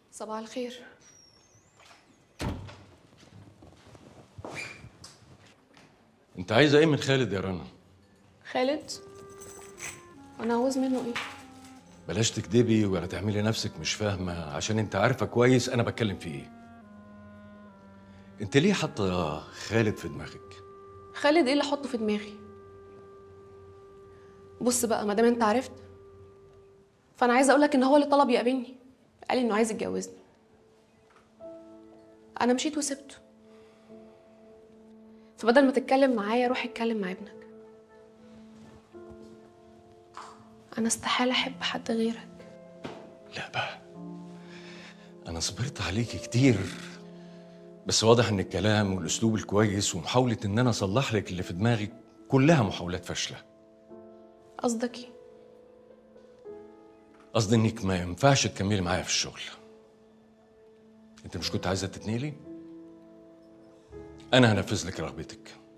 صباح الخير انت عايزه ايه من خالد يا رنا خالد انا عاوز منه ايه بلاش تكدبي ولا تعملي نفسك مش فاهمه عشان انت عارفه كويس انا بتكلم في ايه انت ليه حاطه خالد في دماغك خالد ايه اللي احطه في دماغي بص بقى ما دام انت عرفت فانا عايزه اقول لك ان هو اللي طلب يقابلني قال لي انه عايز يتجوزني انا مشيت وسبته فبدل ما تتكلم معايا روح اتكلم مع ابنك انا استحاله احب حد غيرك لا بقى انا صبرت عليكي كتير بس واضح ان الكلام والاسلوب الكويس ومحاوله ان انا اصلح لك اللي في دماغك كلها محاولات فاشله قصدك ايه قصدي انك ما ينفعش تكملي معايا في الشغل انت مش كنت عايزه تتنقلي انا هنفذ لك رغبتك